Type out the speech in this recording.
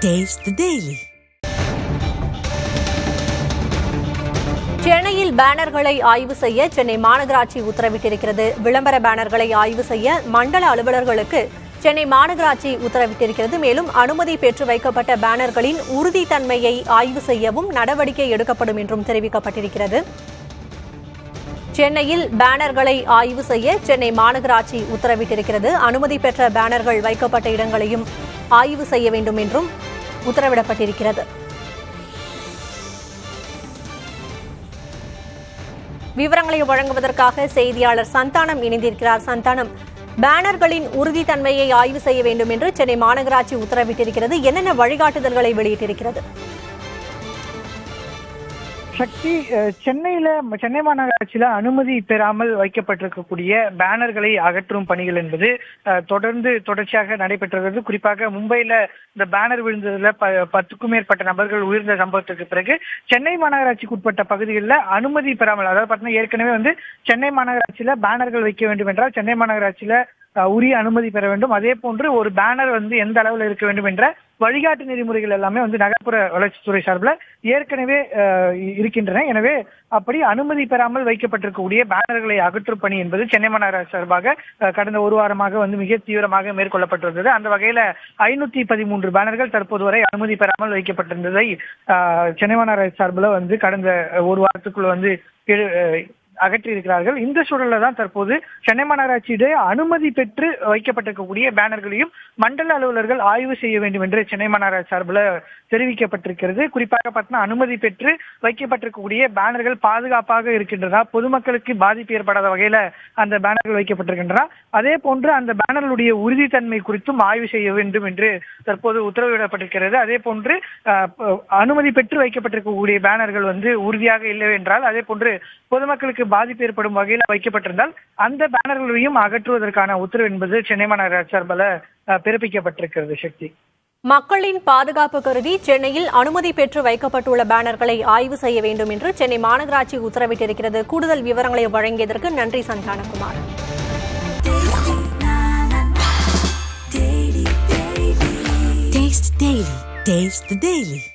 Taste the Daily. சென்னையில் பேனர்களை ஆய்வு செய்ய சென்னை மாநகராட்சி உத்தரவிட்டிருக்கிறது விளம்பர பேனர்களை ஆய்வு செய்ய மண்டல அலுவலர்களுக்கு சென்னை மாநகராட்சி உத்தரவிட்டிருக்கிறது மேலும் அனுமதி பெற்று வைக்கப்பட்ட பேனர்களின் உறுதித்தன்மையை ஆய்வு செய்யவும் நடவடிக்கை எடுக்கப்படும் என்றும் தெரிவிக்கப்பட்டிருக்கிறது சென்னையில் பேனர்களை ஆய்வு செய்ய சென்னை மாநகராட்சி உத்தரவிட்டிருக்கிறது அனுமதி பெற்ற பேனர்கள் வைக்கப்பட்ட இடங்களையும் ஆய்வு செய்ய வேண்டும் என்றும் உத்தரவிடப்பட்டிருக்கிறது விவரங்களை வழங்குவதற்காக செய்தியாளர் சந்தானம் இணைந்திருக்கிறார் சந்தானம் பேனர்களின் உறுதித்தன்மையை ஆய்வு செய்ய வேண்டும் என்று சென்னை மாநகராட்சி உத்தரவிட்டிருக்கிறது என்னென்ன வழிகாட்டுதல்களை வெளியிட்டிருக்கிறது சக்தி அஹ், சென்னையில சென்னை மாநகராட்சியில அனுமதி பெறாமல் வைக்கப்பட்டிருக்கக்கூடிய பேனர்களை அகற்றும் பணிகள் என்பது அஹ், தொடர்ந்து தொடர்ச்சியாக நடைபெற்று வருகிறது குறிப்பாக மும்பையில இந்த பேனர் விழுந்ததுல ப- பத்துக்கும் மேற்பட்ட நபர்கள் உயிர்ந்த சம்பவத்துக்கு பிறகு சென்னை மாநகராட்சிக்கு உட்பட்ட பகுதிகளில் அனுமதி பெறாமல் அதாவது பார்த்தீங்கன்னா ஏற்கனவே வந்து சென்னை மாநகராட்சியில பேனர்கள் வைக்க வேண்டும் என்றால் சென்னை மாநகராட்சியில அஹ், உரிய அனுமதி பெற வேண்டும் அதே போன்று ஒரு பேனர் வந்து எந்த அளவில் இருக்க வேண்டும் என்ற வழிகாட்டு நெறிமுறைகள் எல்லாமே வந்து நகர்ப்புற வளர்ச்சித்துறை சார்பில் ஏற்கனவே அஹ், இருக்கின்றன எனவே அப்படி அனுமதி பெறாமல் வைக்கப்பட்டிருக்கக்கூடிய பேனர்களை அகற்றும் பணி என்பது சென்னை மாநகராட்சி சார்பாக அஹ், கடந்த ஒரு வாரமாக வந்து மிக தீவிரமாக மேற்கொள்ளப்பட்டு வந்தது அந்த வகையில ஐநூத்தி பதிமூன்று பேனர்கள் தற்போது வரை அனுமதி பெறாமல் வைக்கப்பட்டிருந்ததை அஹ், சென்னை மாநகராட்சி சார்பில் வந்து கடந்த ஒரு வாரத்துக்குள்ள வந்து எடு- அஹ், அகற்றி இருக்கிறார்கள் இந்த சூழல்ல தான் தற்போது சென்னை மாநகராட்சியுடைய அனுமதி பெற்று வைக்கப்பட்டிருக்கக்கூடிய பேனர்களையும் மண்டல அலுவலர்கள் ஆய்வு செய்ய வேண்டும் என்று சென்னை மாநகராட்சி சார்பில் தெரிவிக்கப்பட்டிருக்கிறது குறிப்பாக பார்த்தீங்கன்னா அனுமதி பெற்று வைக்கப்பட்டிருக்கக்கூடிய பேனர்கள் பாதுகாப்பாக இருக்கின்றதா பொதுமக்களுக்கு பாதிப்பு ஏற்படாத வகையில அந்த பேனர்கள் வைக்கப்பட்டிருக்கின்றன அதே போன்று அந்த பேனர்களுடைய உறுதித்தன்மை குறித்தும் ஆய்வு செய்ய வேண்டும் என்று தற்போது உத்தரவிடப்பட்டிருக்கிறது அதே போன்று அஹ், ப- அனுமதி பெற்று வைக்கப்பட்டிருக்கக்கூடிய பேனர்கள் வந்து உறுதியாக இல்லை என்றால் அதே போன்று பொதுமக்களுக்கு பாதிப்பு ஏற்படும் வகையில் வைக்கப்பட்டிருந்தால் அந்த பேனர்களையும் அகற்றுவதற்கான உத்தரவு என்பது சென்னை மாநகராட்சி சார்பில் அஹ், பிறப்பிக்கப்பட்டிருக்கிறது சக்தி மக்களின் பாதுகாப்பு கருதி சென்னையில் அனுமதி பெற்று வைக்கப்பட்டுள்ள பேனர்களை ஆய்வு செய்ய வேண்டும் என்று சென்னை மாநகராட்சி உத்தரவிட்டிருக்கிறது கூடுதல் விவரங்களை வழங்கியதற்கு நன்றி Santhanakumar Taste the Daily. Taste the Daily.